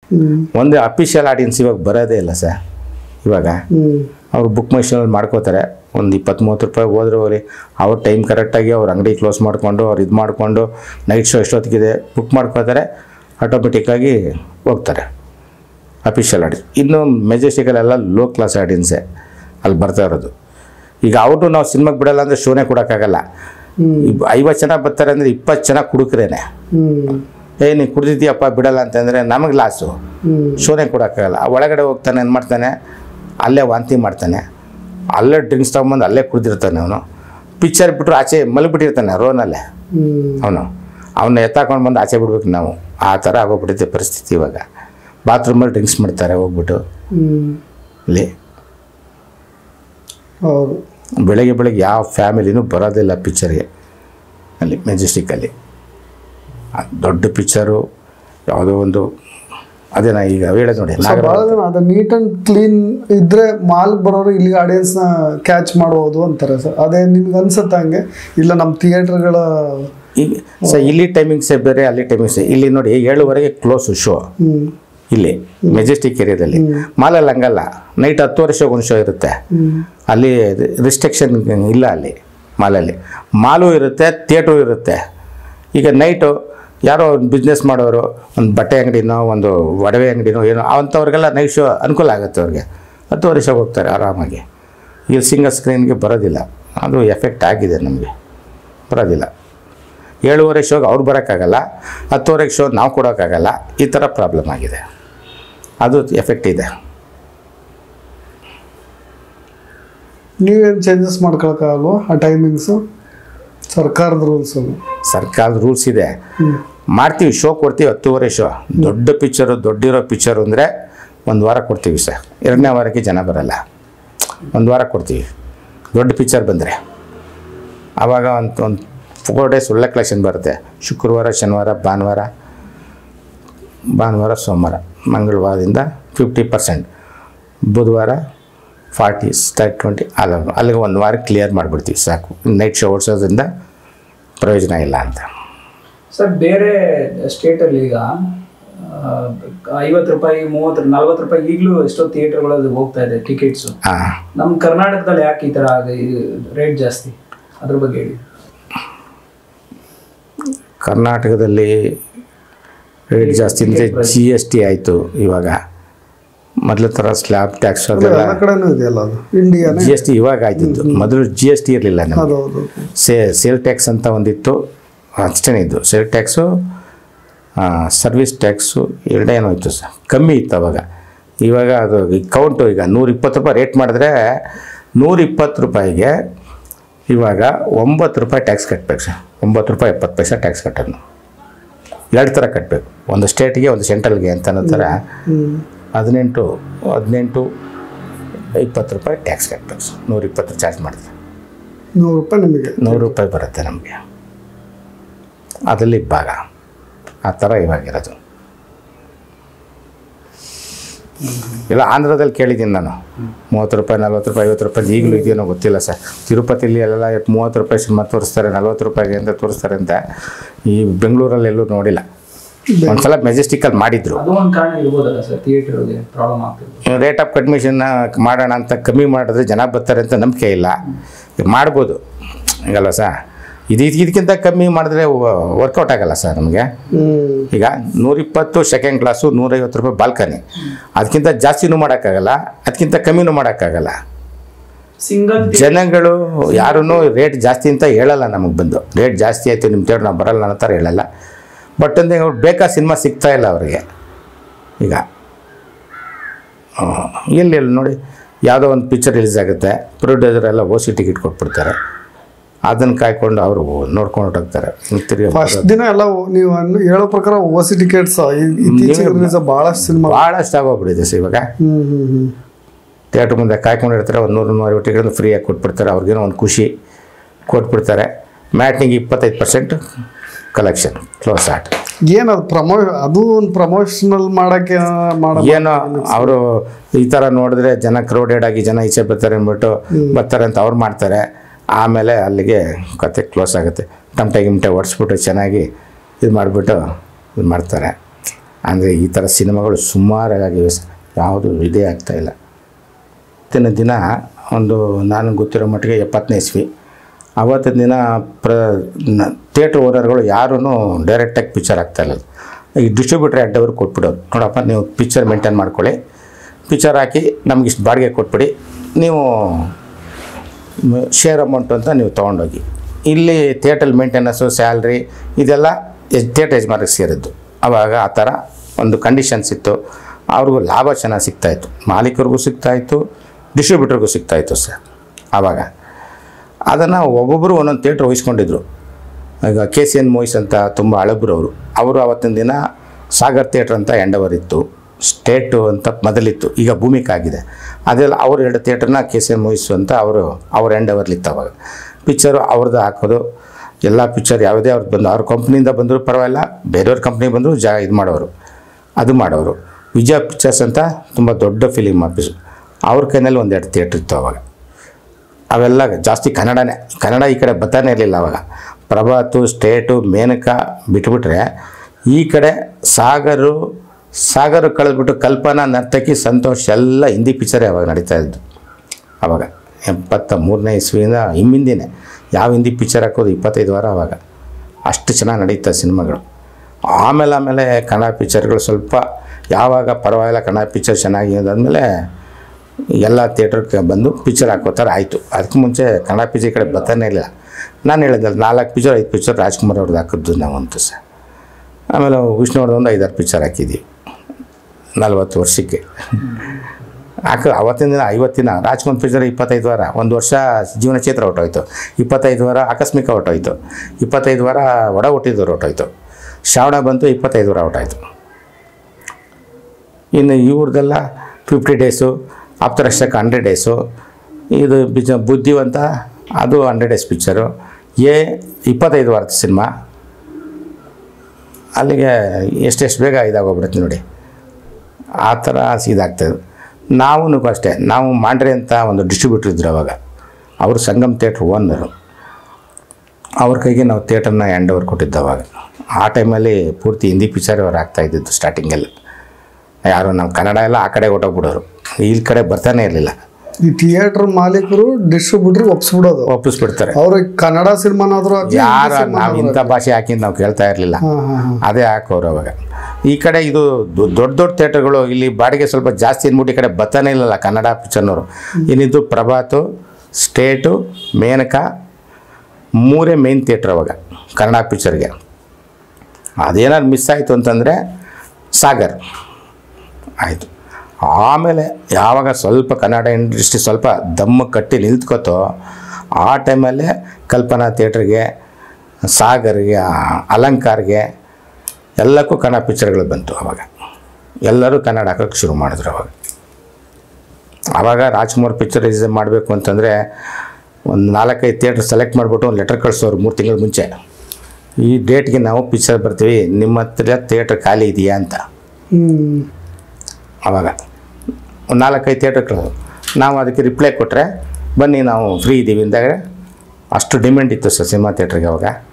ಹ್ಮ್ ಒಂದು official audience ಇವಾಗ ಬರೋದೇ ಇಲ್ಲ ಸರ್ ಇವಾಗ ಹ್ಮ್ ಅವ್ರು ಬುಕ್ ಮೈ ಶೋನಲ್ಲಿ ಮಾಡ್ಕೋತಾರೆ ಒಂದು ಇಪ್ಪತ್ತು ಮೂವತ್ತು ರೂಪಾಯಿ ಹೋದ್ರೆ ಹೋಗ್ಲಿ ಅವ್ರ ಟೈಮ್ ಕರೆಕ್ಟಾಗಿ ಅವ್ರ ಅಂಗಡಿ ಕ್ಲೋಸ್ ಮಾಡಿಕೊಂಡು ಅವ್ರು ಇದು ಮಾಡಿಕೊಂಡು ನೈಟ್ ಶೋ ಎಷ್ಟೊತ್ತಿಗಿದೆ ಬುಕ್ ಮಾಡ್ಕೋತಾರೆ ಆಟೋಮೆಟಿಕ್ಕಾಗಿ ಹೋಗ್ತಾರೆ ಅಫಿಷಿಯಲ್ ಆಡಿಯನ್ಸ್ ಇನ್ನು ಮೆಜೆಸ್ಟಿಕಲ್ಲೆಲ್ಲ ಲೋ ಕ್ಲಾಸ್ ಆಡಿಯನ್ಸೇ ಅಲ್ಲಿ ಬರ್ತಾ ಇರೋದು ಈಗ ಅವ್ರನ್ನೂ ನಾವು ಸಿನಿಮಾಗೆ ಬಿಡಲ್ಲ ಅಂದರೆ ಶೋನೇ ಕೊಡೋಕ್ಕಾಗಲ್ಲ ಹ್ಮ್ ಇಬ್ ಐವತ್ತು ಜನ ಬರ್ತಾರೆ ಅಂದರೆ ಇಪ್ಪತ್ತು ಜನ ಕುಡುಕ್ರೇನೆ ಹ್ಮ್ ಏ ನೀನು ಕುಡ್ದಿದ್ದೀಯಪ್ಪ ಬಿಡಲ್ಲ ಅಂತಂದರೆ ನಮಗೆ ಲಾಸು ಹ್ಮ್ ಶೋನೇ ಕೊಡೋಕ್ಕಾಗಲ್ಲ ಆ ಒಳಗಡೆ ಹೋಗ್ತಾನೆ ಏನು ಮಾಡ್ತಾನೆ ಅಲ್ಲೇ ವಾಂತಿ ಮಾಡ್ತಾನೆ ಅಲ್ಲೇ ಡ್ರಿಂಕ್ಸ್ ತೊಗೊಂಬಂದು ಅಲ್ಲೇ ಕುಡ್ದಿರ್ತಾನೆ ಅವನು ಪಿಕ್ಚರ್ ಬಿಟ್ಟರು ಆಚೆ ಮಲಗಿಬಿಟ್ಟಿರ್ತಾನೆ ರೋನಲ್ಲೇ ಹ್ಮ್ ಅವನು ಅವನ್ನ ಎತ್ತಾಕೊಂಡು ಬಂದು ಆಚೆ ಬಿಡ್ಬೇಕು ನಾವು ಆ ಥರ ಆಗೋಗ್ಬಿಟ್ಟಿದೆ ಪರಿಸ್ಥಿತಿ ಇವಾಗ ಬಾತ್ರೂಮಲ್ಲಿ ಡ್ರಿಂಕ್ಸ್ ಮಾಡ್ತಾರೆ ಹೋಗ್ಬಿಟ್ಟು ಹ್ಮ್ ಇಲ್ಲಿ ಹೌದು ಬೆಳಗ್ಗೆ ಬೆಳಗ್ಗೆ ಯಾವ ಫ್ಯಾಮಿಲಿನೂ ಬರೋದಿಲ್ಲ ಪಿಕ್ಚರ್ಗೆ ಅಲ್ಲಿ ಮೆಜೆಸ್ಟಿಕ್ಕಲ್ಲಿ ಆ ದೊಡ್ಡ ಪಿಕ್ಚರು ಯಾವುದೋ ಒಂದು ಅದೇ ನಾ ಈಗ ಹೇಳಿದ್ ನೋಡಿ ಸೊ ನಾಗರ ಬಹಳ ಜನ ಅದು ನೀಟ್ ಅಂಡ್ ಕ್ಲೀನ್ ಇದ್ರೆ ಮಾಲ್ ಬರೋರು ಇಲ್ಲಿ ಆಡಿಯನ್ಸ್ ನ ಕ್ಯಾಚ್ ಮಾಡಬಹುದು ಅಂತಾರೆ ಸರ್ ಅದೇ ನಿಮ್ಗೆ ಅನ್ಸುತ್ತೆ ಹಂಗೆ ಇಲ್ಲ ನಮ್ಮ ಥಿಯೇಟರ್ಗಳ ಈಗ ಸರ್ ಇಲ್ಲಿ ಟೈಮಿಂಗ್ಸೇ ಬೇರೆ ಅಲ್ಲಿ ಟೈಮಿಂಗ್ಸೇ ಇಲ್ಲಿ ನೋಡಿ ಏಳುವರೆಗೆ ಕ್ಲೋಸು ಶೋ ಹ್ಮ್ ಇಲ್ಲಿ ಮೆಜೆಸ್ಟಿಕ್ ಏರಿಯಾದಲ್ಲಿ ಮಾಲಲ್ಲಿ ಹಂಗಲ್ಲ ನೈಟ್ ಹತ್ತುವರೆ ಶೋಗೆ ಒಂದು ಶೋ ಇರುತ್ತೆ ಹ್ಮ್ ಅಲ್ಲಿ ರಿಸ್ಟ್ರಿಕ್ಷನ್ ಇಲ್ಲ ಅಲ್ಲಿ ಮಾಲಲ್ಲಿ ಮಾಲು ಇರುತ್ತೆ ಥಿಯೇಟ್ರು ಇರುತ್ತೆ ಈಗ ನೈಟು ಯಾರೋ ಒಂದು ಬಿಸ್ನೆಸ್ ಮಾಡೋರು ಒಂದು ಬಟ್ಟೆ ಅಂಗಡಿನೋ ಒಂದು ಒಡವೆ ಅಂಗಡಿನೋ ಏನೋ ಅಂಥವ್ರಿಗೆಲ್ಲ ನೈಟ್ ಶೋ ಅನುಕೂಲ ಆಗುತ್ತೆ ಅವ್ರಿಗೆ ಹತ್ತುವರೆ ಶೋಗೆ ಹೋಗ್ತಾರೆ ಆರಾಮಾಗಿ ಇಲ್ಲಿ ಸಿಂಗಲ್ ಸ್ಕ್ರೀನ್ಗೆ ಬರೋದಿಲ್ಲ ಅದು ಎಫೆಕ್ಟ್ ಆಗಿದೆ ನಮಗೆ ಬರೋದಿಲ್ಲ ಏಳುವರೆ ಶೋಗೆ ಅವ್ರು ಬರೋಕ್ಕಾಗಲ್ಲ ಹತ್ತುವರೆಗೆ ಶೋ ನಾವು ಕೊಡೋಕ್ಕಾಗಲ್ಲ ಈ ಥರ ಪ್ರಾಬ್ಲಮ್ ಆಗಿದೆ ಅದು ಎಫೆಕ್ಟ್ ಇದೆ ನೀವೇನು ಚೇಂಜಸ್ ಮಾಡ್ಕೊಳಕ್ಕಾಗಲ್ವಾ ಆ ಟೈಮಿಂಗ್ಸು ಸರ್ಕಾರದ ರೂಲ್ಸ್ ಸರ್ಕಾರದ ರೂಲ್ಸ್ ಇದೆ ಮಾಡ್ತೀವಿ ಶೋ ಕೊಡ್ತೀವಿ ಹತ್ತುವರೆ ಶೋ ದೊಡ್ಡ ಪಿಕ್ಚರು ದೊಡ್ಡಿರೋ ಪಿಕ್ಚರು ಅಂದರೆ ಒಂದು ವಾರ ಕೊಡ್ತೀವಿ ಸರ್ ಎರಡನೇ ವಾರಕ್ಕೆ ಜನ ಬರಲ್ಲ ಒಂದು ವಾರ ಕೊಡ್ತೀವಿ ದೊಡ್ಡ ಪಿಕ್ಚರ್ ಬಂದರೆ ಆವಾಗ ಒಂದು ಒಂದು ಫೋರ್ ಡೇಸ್ ಒಳ್ಳೆ ಕಲೆಕ್ಷನ್ ಬರುತ್ತೆ ಶುಕ್ರವಾರ ಶನಿವಾರ ಭಾನುವಾರ ಭಾನುವಾರ ಸೋಮವಾರ ಮಂಗಳವಾರದಿಂದ ಫಿಫ್ಟಿ ಪರ್ಸೆಂಟ್ ಬುಧವಾರ ಫಾರ್ಟಿ ಸ್ಟಾರ್ಟ್ ಟ್ವೆಂಟಿ ಅಲ್ಲ ಅಲ್ಲಿಗೆ ಒಂದು ವಾರ ಕ್ಲಿಯರ್ ಮಾಡಿಬಿಡ್ತೀವಿ ಸಾಕು ನೈಟ್ ಶೋ ಓಡಿಸೋದ್ರಿಂದ ಪ್ರಯೋಜನ ಇಲ್ಲ ಅಂತ ಸರ್ ಬೇರೆ ಸ್ಟೇಟಲ್ಲಿ ಈಗ ಐವತ್ತು ರೂಪಾಯಿ ಮೂವತ್ತು ನಲ್ವತ್ತು ರೂಪಾಯಿ ಈಗಲೂ ಎಷ್ಟೋ ಥಿಯೇಟರ್ಗಳಲ್ಲಿ ಹೋಗ್ತಾ ಇದೆ ಟಿಕೆಟ್ಸು ಹಾಂ ನಮ್ಮ ಕರ್ನಾಟಕದಲ್ಲಿ ಯಾಕೆ ಈ ಥರ ರೇಟ್ ಜಾಸ್ತಿ ಅದ್ರ ಬಗ್ಗೆ ಹೇಳಿ ಕರ್ನಾಟಕದಲ್ಲಿ ರೇಟ್ ಜಾಸ್ತಿ ಅಂದರೆ ಜಿ ಎಸ್ ಟಿ ಆಯಿತು ಇವಾಗ ಮೊದಲ ಥರ ಸ್ಲ್ಯಾಬ್ ಟ್ಯಾಕ್ಸ್ ಅದೆಲ್ಲ ಎಲ್ಲ ಕಡೆನೂ ಇದೆಯಲ್ಲ ಅದು ಇಂಡಿಯಾನೇ ಜಿ ಎಸ್ ಟಿ ಇವಾಗ ಆಯ್ತಿದ್ದು ಮೊದಲು ಜಿ ಎಸ್ ಟಿ ಇರಲಿಲ್ಲ ನಮಗೆ ಅದು ಹೌದು ಸೇ ಸೇಲ್ ಟ್ಯಾಕ್ಸ್ ಅಂತ ಒಂದಿತ್ತು ಅಷ್ಟೇ ಇದ್ದು ಸೇಲ್ ಟ್ಯಾಕ್ಸು ಸರ್ವಿಸ್ ಟ್ಯಾಕ್ಸು ಎರಡೇನೋ ಇತ್ತು ಸರ್ ಕಮ್ಮಿ ಇತ್ತು ಅವಾಗ ಇವಾಗ ಅದು ಕೌಂಟು ಈಗ ನೂರ ಇಪ್ಪತ್ತು ರೂಪಾಯಿ ರೇಟ್ ಮಾಡಿದ್ರೆ ನೂರ ಇಪ್ಪತ್ತು ರೂಪಾಯಿಗೆ ಇವಾಗ ಒಂಬತ್ತು ರೂಪಾಯಿ ಟ್ಯಾಕ್ಸ್ ಕಟ್ಟಬೇಕು ಸರ್ ಒಂಬತ್ತು ರೂಪಾಯಿ ಎಪ್ಪತ್ತು ಪೈಸೆ ಟ್ಯಾಕ್ಸ್ ಕಟ್ಟೋದು ನಾವು. ಎರಡು ಥರ ಕಟ್ಟಬೇಕು ಒಂದು ಸ್ಟೇಟ್ಗೆ ಒಂದು ಸೆಂಟ್ರಲ್ಗೆ ಅಂತ ಅನ್ನೋ ಥರ ಹ್ಮ್ ಹದಿನೆಂಟು ಹದಿನೆಂಟು ಇಪ್ಪತ್ತು ರೂಪಾಯಿ ಟ್ಯಾಕ್ಸ್ ಕಟ್ಟಬೇಕು ಸರ್ ನೂರ ಇಪ್ಪತ್ತು ಚಾರ್ಜ್ ಮಾಡ್ತಾರೆ ನೂರು ರೂಪಾಯಿ ನಿಮಗೆ ನೂರು ರೂಪಾಯಿ ಬರುತ್ತೆ ನಮಗೆ ಅದರಲ್ಲಿ ಭಾಗ ಆ ಥರ ಇವಾಗಿರೋದು ಇಲ್ಲ ಆಂಧ್ರದಲ್ಲಿ ಕೇಳಿದ್ದೀನಿ ನಾನು ಮೂವತ್ತು ರೂಪಾಯಿ ನಲ್ವತ್ತು ರೂಪಾಯಿ ಐವತ್ತು ರೂಪಾಯಿ ಈಗಲೂ ಇದೆಯೋ ಗೊತ್ತಿಲ್ಲ ಸರ್ ತಿರುಪತಿಲಿ ಎಲ್ಲ ಎಷ್ಟು ಮೂವತ್ತು ರೂಪಾಯಿ ಸಿನಿಮಾ ತೋರಿಸ್ತಾರೆ ನಲ್ವತ್ತು ರೂಪಾಯಿಗೆ ಅಂತ ತೋರಿಸ್ತಾರೆ ಅಂತ ಈ ಬೆಂಗಳೂರಲ್ಲಿ ಎಲ್ಲೂ ನೋಡಿಲ್ಲ ಒಂದ್ಸಲ ಮೆಜೆಸ್ಟಿಕಲ್ಲಿ ಮಾಡಿದ್ರು ಅದು ಒಂದು ಕಾರಣ ಇರ್ಬೋದಲ್ಲ ಸರ್ ಥಿಯೇಟರ್ಗೆ ಪ್ರಾಬ್ಲಮ್ ಆಗ್ತಿದೆ ರೇಟ್ ಆಫ್ ಅಡ್ಮಿಷನ್ನ ಮಾಡೋಣ ಅಂತ ಕಮ್ಮಿ ಮಾಡಿದ್ರೆ ಜನ ಬರ್ತಾರೆ ಅಂತ ನಂಬಿಕೆ ಇಲ್ಲ ಮಾಡ್ಬೋದು ಹಂಗಲ್ಲ ಸರ್ ಇದು ಇದಕ್ಕಿಂತ ಕಮ್ಮಿ ಮಾಡಿದ್ರೆ ವರ್ಕೌಟ್ ಆಗಲ್ಲ ಸರ್ ನಮಗೆ ಹ್ಮ್ ಈಗ ನೂರಿಪ್ಪತ್ತು ಸೆಕೆಂಡ್ ಕ್ಲಾಸು ನೂರೈವತ್ತು ರೂಪಾಯಿ ಬಾಲ್ಕನಿ ಅದಕ್ಕಿಂತ ಜಾಸ್ತಿನೂ ಮಾಡೋಕ್ಕಾಗಲ್ಲ ಅದಕ್ಕಿಂತ ಕಮ್ಮಿನೂ ಮಾಡೋಕ್ಕಾಗಲ್ಲ ಸಿಂಗಲ್ ಜನಗಳು ಯಾರೂ ರೇಟ್ ಜಾಸ್ತಿ ಅಂತ ಹೇಳಲ್ಲ ನಮಗೆ ಬಂದು ರೇಟ್ ಜಾಸ್ತಿ ಆಯಿತು ನಿಮ್ಮ ತೇಡ್ ನಾವು ಬರಲ್ಲ ಅನ್ನೋ ಥರ ಹೇಳಲ್ಲ ಬಟ್ ಅಂದ್ರೆ ಅವ್ರು ಬೇಕಾ ಸಿನಿಮಾ ಸಿಗ್ತಾ ಇಲ್ಲ ಅವರಿಗೆ ಈಗ ಆ, ಎಲ್ಲಿ ಎಲ್ಲಿ ನೋಡಿ ಯಾವುದೋ ಒಂದು ಪಿಕ್ಚರ್ ರಿಲೀಸ್ ಆಗುತ್ತೆ ಪ್ರೊಡ್ಯೂಸರ್ ಎಲ್ಲ ಓ ಸಿ ಟಿಕೆಟ್ ಕೊಟ್ಬಿಡ್ತಾರೆ ಅದನ್ನು ಕಾಯ್ಕೊಂಡು ಅವರು ನೋಡ್ಕೊಂಡು ಹೊರಟೋಗ್ತಾರೆ ಹಿಂಗೆ ತಿರ್ಗಿ ಫಸ್ಟ್ ದಿನ ಎಲ್ಲ ನೀವು ಅನ್ನು ಹೇಳೋ ಪ್ರಕಾರ ಓ ಸಿ ಟಿಕೆಟ್ಸ್ ಇತ್ತೀಚೆಗೆ ರಿಲೀಸ್ ಭಾಳಷ್ಟು ಸಿನಿಮಾ ಭಾಳಷ್ಟು ಆಗೋಗ್ಬಿಟ್ಟಿದೆ ಸರ್ ಇವಾಗ ಹ್ಮ್ ಹ್ಮ್ ಹ್ಮ್ ಥಿಯೇಟ್ರ್ ಮುಂದೆ ಕಾಯ್ಕೊಂಡಿರ್ತಾರೆ ಒಂದು ನೂರು ನೂರು ಟಿಕೆಟ್ ಫ್ರೀಯಾಗಿ ಕೊಟ್ಬಿಡ್ತಾರೆ ಅವ್ರಿಗೇನೋ ಒಂದು ಖುಷಿ ಕೊಟ್ಬಿಡ್ತಾರೆ ಮ್ಯಾಟ್ನಿಗೆ ಇಪ್ಪತ್ತೈದು ಪರ್ಸೆಂಟ್ ಕಲೆಕ್ಷನ್ ಕ್ಲೋಸ್ ಆಟ್ ಏನದು ಪ್ರಮೋ ಅದು ಒಂದು ಪ್ರಮೋಷನಲ್ ಮಾಡಕ್ಕೆ ಮಾಡ ಏನೋ ಅವರು ಈ ಥರ ನೋಡಿದ್ರೆ ಜನ ಕ್ರೌಡೆಡ್ ಆಗಿ ಜನ ಈಚೆ ಬರ್ತಾರೆ ಅಂದ್ಬಿಟ್ಟು ಬರ್ತಾರೆ ಅಂತ ಅವ್ರು ಮಾಡ್ತಾರೆ ಆಮೇಲೆ ಅಲ್ಲಿಗೆ ಕತೆ ಕ್ಲೋಸ್ ಆಗುತ್ತೆ ತಮಟೆ ಗಿಮಟೆ ಒಡಿಸ್ಬಿಟ್ಟು ಚೆನ್ನಾಗಿ ಇದು ಮಾಡಿಬಿಟ್ಟು ಇದು ಮಾಡ್ತಾರೆ ಅಂದರೆ ಈ ಥರ ಸಿನಿಮಾಗಳು ಸುಮಾರಾಗಿವೆ ಸರ್ ಯಾವುದು ಇದೇ ಆಗ್ತಾಯಿಲ್ಲ ಅವತ್ತಿನ ದಿನ ಒಂದು ನಾನು ಗೊತ್ತಿರೋ ಮಟ್ಟಿಗೆ ಎಪ್ಪತ್ತನೇ ಇಸ್ವಿ ಅವತ್ತಿನ ದಿನ ಪ್ರ ಥಿಯೇಟ್ರ್ ಓನರ್ಗಳು ಯಾರೂ ಡೈರೆಕ್ಟಾಗಿ ಪಿಕ್ಚರ್ ಆಗ್ತಾಯಿಲ್ಲ ಈ ಡಿಸ್ಟ್ರಿಬ್ಯೂಟ್ರ್ ಅಡ್ಡವ್ರು ಕೊಟ್ಬಿಡೋರು ನೋಡಪ್ಪ ನೀವು ಪಿಕ್ಚರ್ ಮೇಂಟೈನ್ ಮಾಡ್ಕೊಳ್ಳಿ ಪಿಕ್ಚರ್ ಹಾಕಿ ನಮ್ಗೆ ಇಷ್ಟು ಬಾಡಿಗೆ ಕೊಟ್ಬಿಡಿ ನೀವು ಶೇರ್ ಅಮೌಂಟ್ ಅಂತ ನೀವು ತೊಗೊಂಡೋಗಿ ಇಲ್ಲಿ ಥಿಯೇಟ್ರಲ್ಲಿ ಮೇಂಟೆನೆನ್ಸು ಸ್ಯಾಲ್ರಿ ಇದೆಲ್ಲ ಥಿಯೇಟ್ರ್ ಯಜಮಾನಿಗೆ ಸೇರಿದ್ದು ಆವಾಗ ಆ ಥರ ಒಂದು ಕಂಡೀಷನ್ಸ್ ಇತ್ತು ಅವ್ರಿಗೂ ಲಾಭ ಚೆನ್ನಾಗಿ ಸಿಗ್ತಾಯಿತ್ತು ಮಾಲೀಕರಿಗೂ ಸಿಗ್ತಾಯಿತ್ತು ಡಿಸ್ಟ್ರಿಬ್ಯೂಟ್ರಿಗೂ ಸಿಗ್ತಾಯಿತ್ತು ಸರ್ ಆವಾಗ ಅದನ್ನು ಒಬ್ಬೊಬ್ಬರು ಒಂದೊಂದು ಥಿಯೇಟ್ರ್ ವಹಿಸ್ಕೊಂಡಿದ್ರು ಈಗ ಕೆ ಸಿ ಎನ್ ಮೂವೀಸ್ ಅಂತ ತುಂಬ ಹಳಬ್ರು ಅವರು ಅವರು ಅವತ್ತಿನ ದಿನ ಸಾಗರ್ ಥಿಯೇಟ್ರ್ ಅಂತ ಎಂಡವರ್ ಇತ್ತು ಸ್ಟೇಟು ಅಂತ ಮೊದಲಿತ್ತು ಈಗ ಭೂಮಿಕ ಆಗಿದೆ ಅದೆಲ್ಲ ಅವ್ರು ಎರಡು ಥಿಯೇಟ್ರನ್ನ ಕೆ ಸಿ ಎನ್ ಮೂವೀಸ್ ಅಂತ ಅವರು ಅವ್ರ ಎಂಡವರ್ಲಿತ್ತು ಅವಾಗ ಪಿಕ್ಚರು ಅವ್ರದ್ದು ಹಾಕೋದು ಎಲ್ಲ ಪಿಕ್ಚರ್ ಯಾವುದೇ ಅವ್ರದ್ದು ಬಂದು ಅವ್ರ ಕಂಪ್ನಿಯಿಂದ ಬಂದರೂ ಪರವಾಗಿಲ್ಲ ಬೇರೆಯವ್ರ ಕಂಪ್ನಿ ಬಂದರೂ ಜಾ ಇದು ಮಾಡೋರು ಅದು ಮಾಡೋರು ವಿಜಯ ಪಿಕ್ಚರ್ಸ್ ಅಂತ ತುಂಬ ದೊಡ್ಡ ಫಿಲಿಮ್ ಆಫೀಸು ಅವ್ರ ಕೈನಲ್ಲಿ ಒಂದೆರಡು ಥಿಯೇಟ್ರ್ ಇತ್ತು ಅವಾಗ ಅವೆಲ್ಲ ಜಾಸ್ತಿ ಕನ್ನಡನೇ ಕನ್ನಡ ಈ ಕಡೆ ಬರ್ತಾನೆ ಇರಲಿಲ್ಲ ಅವಾಗ ಪ್ರಭಾತು ಸ್ಟೇಟು ಮೇನಕ ಬಿಟ್ಬಿಟ್ರೆ ಈ ಕಡೆ ಸಾಗರು ಸಾಗರು ಕಳೆದ್ಬಿಟ್ಟು ಕಲ್ಪನಾ ನರ್ತಕಿ ಸಂತೋಷ್ ಎಲ್ಲ ಹಿಂದಿ ಪಿಕ್ಚರೇ ಅವಾಗ ನಡೀತಾ ಇದ್ದು ಅವಾಗ ಎಪ್ಪತ್ತ ಮೂರನೇ ಇಸ್ವಿಯಿಂದ ಹಿಂದಿಂದಿನೇ ಯಾವ ಹಿಂದಿ ಪಿಕ್ಚರ್ ಹಾಕೋದು ಇಪ್ಪತ್ತೈದು ವಾರ ಅವಾಗ ಅಷ್ಟು ಚೆನ್ನಾಗಿ ನಡೀತಾ ಸಿನಿಮಾಗಳು ಆಮೇಲೆ ಆಮೇಲೆ ಕನ್ನಡ ಪಿಕ್ಚರ್ಗಳು ಸ್ವಲ್ಪ ಯಾವಾಗ ಪರವಾಗಿಲ್ಲ ಕನ್ನಡ ಪಿಕ್ಚರ್ ಚೆನ್ನಾಗಿ ಅದಾದಮೇಲೆ ಎಲ್ಲ ಥಿಯೇಟ್ರಿಗೆ ಬಂದು ಪಿಕ್ಚರ್ ಹಾಕೋತಾರೆ ಆಯಿತು ಅದಕ್ಕೆ ಮುಂಚೆ ಕನ್ನಡ ಪಿಕ್ಚರ್ ಈ ಕಡೆ ಬರ್ತಾನೆ ಇಲ್ಲ ನಾನು ಹೇಳಿದ್ನಲ್ಲ ನಾಲ್ಕು ಪಿಕ್ಚರ್ ಐದು ಪಿಕ್ಚರ್ ರಾಜ್ಕುಮಾರ್ ಅವ್ರದ್ದು ಹಾಕಿದ್ದು ನಾವಂತೂ ಸರ್ ಆಮೇಲೆ ವಿಷ್ಣುವರ್ಧನ್ ಐದಾರು ಪಿಕ್ಚರ್ ಹಾಕಿದ್ದೀವಿ ನಲ್ವತ್ತು ವರ್ಷಕ್ಕೆ ಹಾಕ ಅವತ್ತಿನ ದಿನ ಐವತ್ತಿನ ರಾಜ್ಕುಮಾರ್ ಪಿಕ್ಚರ್ ಇಪ್ಪತ್ತೈದು ವಾರ ಒಂದು ವರ್ಷ ಜೀವನ ಚೇತ್ರ ಹೊಟ್ಟೋಯ್ತು ಇಪ್ಪತ್ತೈದು ವಾರ ಆಕಸ್ಮಿಕ ಹೊಟ್ಟೋಯ್ತು ಇಪ್ಪತ್ತೈದು ವಾರ ಒಡ ಹುಟ್ಟಿದವರು ಹೊಟ್ಟೋಯ್ತು ಶ್ರಾವಣ ಬಂತು ಇಪ್ಪತ್ತೈದು ವಾರ ಹೊಟ್ಟೋಯ್ತು ಇನ್ನು ಇವ್ರದ್ದೆಲ್ಲ fifty days Aptharakshaka hundred days ಇದು ಬಿಜ ಬುದ್ಧಿವಂತ ಅದು ಹಂಡ್ರೆಡ್ ಡೇಸ್ ಪಿಕ್ಚರು ಎ ಇಪ್ಪತ್ತೈದು ವಾರದ ಸಿನಿಮಾ ಅಲ್ಲಿಗೆ ಎಷ್ಟೆಷ್ಟು ಬೇಗ ಇದಾಗೋಗ್ಬಿಡುತ್ತೆ ನೋಡಿ ಆ ಥರ ಇದಾಗ್ತದೆ ನಾವು ಅಷ್ಟೇ ನಾವು ಮಾಡ್ರೆ ಅಂತ ಒಂದು ಡಿಸ್ಟ್ರಿಬ್ಯೂಟ್ರ್ ಇದ್ರು ಅವಾಗ ಅವರು ಸಂಗಮ್ ಥಿಯೇಟ್ರ್ ಓನರು ಅವ್ರ ಕೈಗೆ ನಾವು ಥಿಯೇಟ್ರನ್ನ ಹ್ಯಾಂಡ್ ಓವರ್ ಕೊಟ್ಟಿದ್ದು ಅವಾಗ ಆ ಟೈಮಲ್ಲಿ ಪೂರ್ತಿ ಹಿಂದಿ ಪಿಕ್ಚರ್ ಅವ್ರು ಆಗ್ತಾ ಇದ್ದಿದ್ದು ಸ್ಟಾರ್ಟಿಂಗಲ್ಲಿ ಯಾರು ನಮ್ಮ ಕನ್ನಡ ಎಲ್ಲ ಆ ಕಡೆ ಹೊಟ್ಟೋಗ್ಬಿಡೋರು ಈ ಕಡೆ ಬರ್ತಾನೆ ಇರಲಿಲ್ಲ ಈ ಥಿಯೇಟರ್ ಮಾಲೀಕರು ಡಿಸ್ಟ್ರಿಬ್ಯೂಟರ್ ಒಪ್ಸ್ಬಿಡೋದು ಒಪ್ಪಿಸ್ಬಿಡ್ತಾರೆ ಅವ್ರಿಗೆ ಕನ್ನಡ ಸಿನಿಮಾನಾದ್ರೂ ಆಗ್ಲಿ, ಯಾರು ಹಿಂದಿ ನಾವು ಸಿನಿಮಾನಾದ್ರೂ ಇಂಥ ಭಾಷೆ ಹಾಕಿದ್ದು ನಾವು ಕೇಳ್ತಾ ಇರಲಿಲ್ಲ ಹಾ, ಹಾ, ಹಾ. ಅದೇ ಹಾಕೋರು ಅವಾಗ ಈ ಕಡೆ ಇದು ದೊ- ದೊಡ್ಡ ದೊಡ್ಡ ಥಿಯೇಟರ್ಗಳು ಇಲ್ಲಿ ಬಾಡಿಗೆ ಸ್ವಲ್ಪ ಜಾಸ್ತಿ ಅಂದ್ಬಿಟ್ಟು ಈ ಕಡೆ ಬರ್ತಾನೆ ಇಲ್ಲಲ್ಲ ಕನ್ನಡ ಪಿಕ್ಚರ್ನವರು ಏನಿದ್ದು ಪ್ರಭಾತು ಸ್ಟೇಟು ಮೇನಕ ಮೂರೇ ಮೇನ್ ಥಿಯೇಟ್ರ್ ಅವಾಗ ಕನ್ನಡ ಪಿಕ್ಚರ್ಗೆ ಅದೇನಾದ್ರು ಮಿಸ್ ಆಯಿತು ಅಂತಂದರೆ ಸಾಗರ್ ಆಯಿತು ಆಮೇಲೆ ಯಾವಾಗ ಸ್ವಲ್ಪ ಕನ್ನಡ ಇಂಡಸ್ಟ್ರಿ ಸ್ವಲ್ಪ ದಮ್ಮು ಕಟ್ಟಿ ನಿಂತ್ಕೋತೋ ಆ ಟೈಮಲ್ಲೇ ಕಲ್ಪನಾ ಥಿಯೇಟ್ರಿಗೆ ಸಾಗರ್ಗೆ ಅಲಂಕಾರ್ಗೆ ಎಲ್ಲಕ್ಕೂ ಕನ್ನಡ ಪಿಕ್ಚರ್ಗಳು ಬಂತು ಅವಾಗ ಎಲ್ಲರೂ ಕನ್ನಡ ಹಾಕೋಕ್ಕೆ ಶುರು ಮಾಡಿದ್ರು ಅವಾಗ ಆವಾಗ ರಾಜ್ಕುಮಾರ್ ಪಿಕ್ಚರ್ ರಿಲೀಸ್ ಮಾಡಬೇಕು ಅಂತಂದರೆ ಒಂದು ನಾಲ್ಕೈದು ಥಿಯೇಟ್ರ್ ಸೆಲೆಕ್ಟ್ ಮಾಡಿಬಿಟ್ಟು ಒಂದು ಲೆಟರ್ ಕಳಿಸೋರು ಮೂರು ತಿಂಗಳ ಮುಂಚೆ ಈ ಡೇಟ್ಗೆ ನಾವು ಪಿಕ್ಚರ್ ಬರ್ತೀವಿ ನಿಮ್ಮ ಹತ್ರ ಥಿಯೇಟ್ರ್ ಖಾಲಿ ಇದೆಯಾ ಅಂತ ಹ್ಮ್ ಆವಾಗ ಒಂದು ನಾಲ್ಕೈದು ಥಿಯೇಟ್ರ್ಗಳು ನಾವು ಅದಕ್ಕೆ ರಿಪ್ಲೈ ಕೊಟ್ಟರೆ ಬನ್ನಿ ನಾವು ಫ್ರೀ ಇದ್ದೀವಿ ಅಂದಾಗ ಅಷ್ಟು ಡಿಮ್ಯಾಂಡ್ ಇತ್ತು ಸರ್ ಸಿನಿಮಾ ಥಿಯೇಟ್ರಿಗೆ ಅವಾಗ